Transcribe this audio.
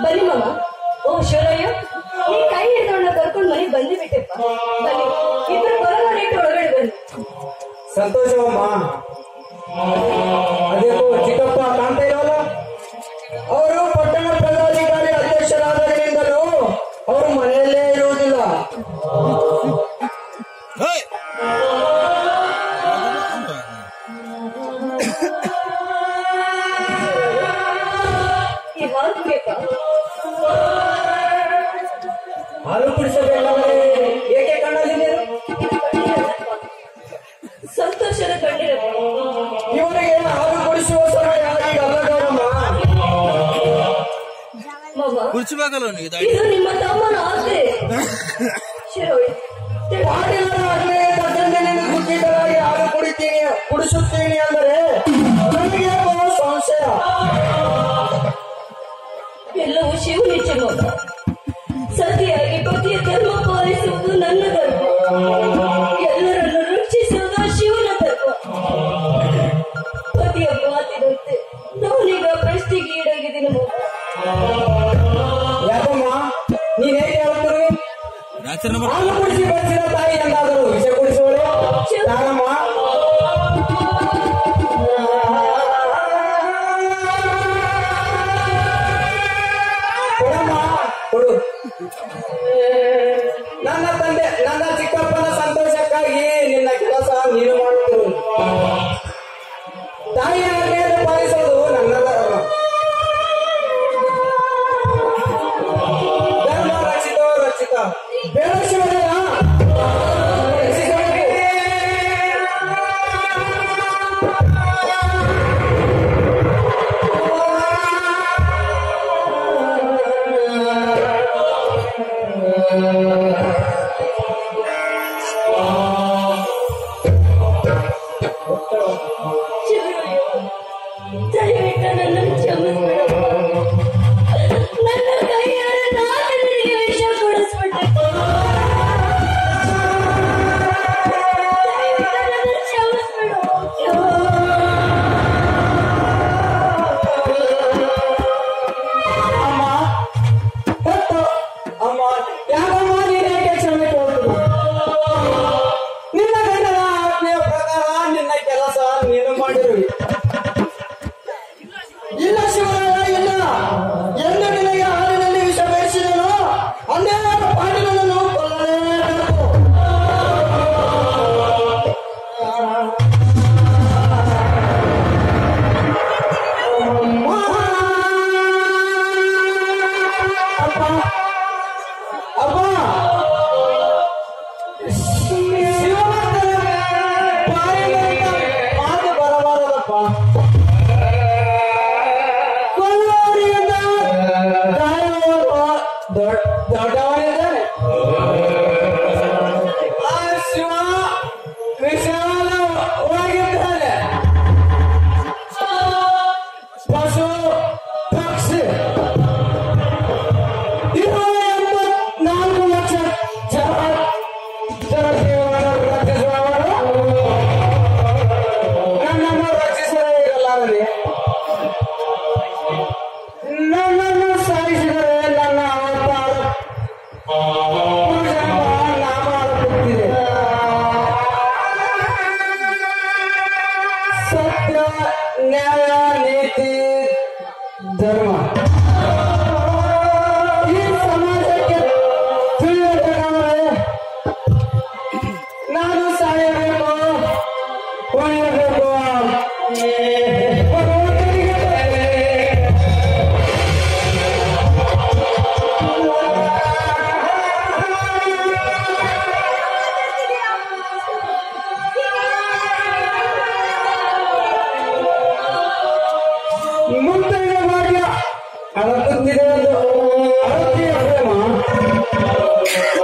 ಬನ್ನಿ ಮಾಮ ಓ ಶಿವರಾಯ ನೀ ಕೈ ಹಿಡಿದವನ್ನ ಕರ್ಕೊಂಡು ಮನೆಗೆ ಬಂದು ಬಿಟ್ಟೆಪ್ಪ ಬನ್ನಿ ಇಬ್ರು ಬರೋವರ ಇಟ್ಟು ಒಳಗಡೆ ಬನ್ನಿ ಸಂತೋಷವಮ್ಮ ಅದೇಕೋ ಚಿಕ್ಕಪ್ಪ ಕಾಣ್ತಾ ಇರೋಲ್ಲ ಅವರು ಪಟ್ಟಣ ಪದಾಧಿಕಾರಿ ಅಧ್ಯಕ್ಷರಾದಾಗಿನಿಂದಲೂ ಅವರು ಮನೆಯಲ್ಲೇ ಇರುವುದಿಲ್ಲ ಈ ಹಾಲು ಕುಡಿಯಪ್ಪ ಹಾಲು ಕುಡಿಸಬೇಕಾದರೆ ಏಕೆ ಕಣ್ಣಲ್ಲಿ ನೀರು ಸಂತೋಷದ ಕಣ್ಣಿರಪ್ಪ ಇವರಿಗೆ ಹಾಲು ಕುಡಿಸುವ ಸಮಯ ಈಗ ಅಲ್ಲಗೌರಮ್ಮ ಮಾಮ ಕುರ್ಚಿಬೇಕಲ್ಲ ಅವನಿಗೆ ಇದು ನಿಮ್ಮ ತಮ್ಮನ ಆಸೆ ಶಿರೋಯ್ ಪಾಟೀಲರಾಗಲೇ ತಕ್ಕಂದಿನಿಂದ ಗುತ್ತಿದ್ದರಾಗಿ ಹಾಲು ಕುಡಿತೀನಿ ಕುಡಿಸುತ್ತೀನಿ ಅಂದರೆ ನನಗೆ ಯಾಕೋ ಸಂಶಯ ಎಲ್ಲವೂ ಶಿವನಿಚ್ಛೆ ಮಾಮ ಸತಿಯಾಗಿ ಪತಿಯ ಧರ್ಮ ಪಾಲಿಸುವುದು ನನ್ನ ಧರ್ಮ ಎಲ್ಲರನ್ನು ರಕ್ಷಿಸುವುದು ಶಿವನ ಧರ್ಮ ಪತಿಯ ಮಾತಿನಂತೆ ನಾನೀಗ ಪ್ರಶ್ನೆಗೆ ಈಡಾಗಿದ್ದೀನಿ ಮಾಮ ಯಾಕಮ್ಮ ನೀನ್ ಹೇಗೆ ಹೇಳ್ತೀರಿ ರಾತ್ರಿ ಹಾಲು ಕುಡಿಸಿ ಬೆಳೆಸಿದ ತಾಯಿ ಎಂದಾದರೂ ವಿಷ ಕುಡಿಸುವಳು ಯಾರಮ್ಮ ಕೊಡಮ್ಮ ಕೊಡು ನನ್ನ ತಂದೆ ನನ್ನ ಚಿಕ್ಕಪ್ಪನ ಸಂತೋಷಕ್ಕಾಗಿ ನಿನ್ನ ಕೆಲಸ ನೀನು ಮಾಡುತ್ತಿರು ತಾಯಿಯ ಆಜ್ಞೆಯನ್ನು ಪಾಲಿಸೋದು ನನ್ನ ಧರ್ಮ ಧರ್ಮ ರಕ್ಷಿತೋ ರಕ್ಷಿತ ಬೇಡ ಶಿವರಾಯ ರಕ್ಷಿಸಬೇಕು. ದಯವಿಟ್ಟು ನನ್ನನ್ನು ಕ್ಷಮಿಸ್ಬಿಡು ನನ್ನ ಕೈಯಾರ ನಾನು ನಿನಗೆ ವಿಷ ಕೊಡಿಸ್ಬಿಟ್ಟೆ ದಯವಿಟ್ಟು ನನ್ನನ್ನು ಕ್ಷಮಿಸ್ಬಿಡು ಅಮ್ಮ ಹೊತ್ತು ಅಮ್ಮ ಯಾಕಮ್ಮ ನೀನೇಕೆ ಕ್ಷಮೆ ಕೋರುವುದು? ನಿನ್ನ ಗಂಡನ ಆಜ್ಞೆಯ ಪ್ರಕಾರ ನಿನ್ನ ಕೆಲಸ ನೀನು ಮಾಡಿರುವಿ ಇಲ್ಲ ಶಿವರಾಯ ಇಲ್ಲ ಎಂದು ನಿನಗೆ ಹಾಲಿನಲ್ಲಿ ವಿಷ ಬೇಯಿಸಿದನು ಅಂದೇ ಪಾಟೀಲನನ್ನು ಕೊಲ್ಲಲೇಬೇಕು ಅಪ್ಪ ಅಪ್ಪ ಶಿವಮೊಗ್ಗದ ಬಾಯಿಯಿಂದ ಮಾತು ಬರಬಾರದಪ್ಪ ಕೊಲ್ಲೂರಿಯಿಂದ ಗಾಯವ ದೊಡ್ಡ ದೊಡ್ಡವನಿದ್ದಾನೆ ಆ ಶಿವ ವಿಶಾಲವಾಗಿದ್ದಾನೆ ಪಶು ಪಕ್ಷಿ ಇರುವ ಎಂಬತ್ನಾಲ್ಕು ಲಕ್ಷ ಜನ ಜನಜೀವನವನ್ನು ರಕ್ಷಿಸುವವರು ನನ್ನನ್ನು ರಕ್ಷಿಸಲೇ ಇರಲಾರದೆ ನನ್ನನ್ನು ಸಾಯಿಸಿದರೆ ನನ್ನ ಅವತಾರ ಪುರುಷ ನಾಮ ಆಗುತ್ತಿದೆ ಸತ್ಯ ನ್ಯಾಯ ನೀತಿ ಧರ್ಮ ಈ ಸಮಾಜಕ್ಕೆ ತಿಳಿಯಬೇಕಾದರೆ ನಾನು ಸಾಯಬೇಕು ಉಳಿಯಬೇಕು ಭಗವಂತನಿಗೆ ಮುಂದಿನ ಭಾಗ್ಯ ಅಳಕುತ್ತಿದೆ ಎಂದು ಅಳತಿಯ ಪ್ರೇಮ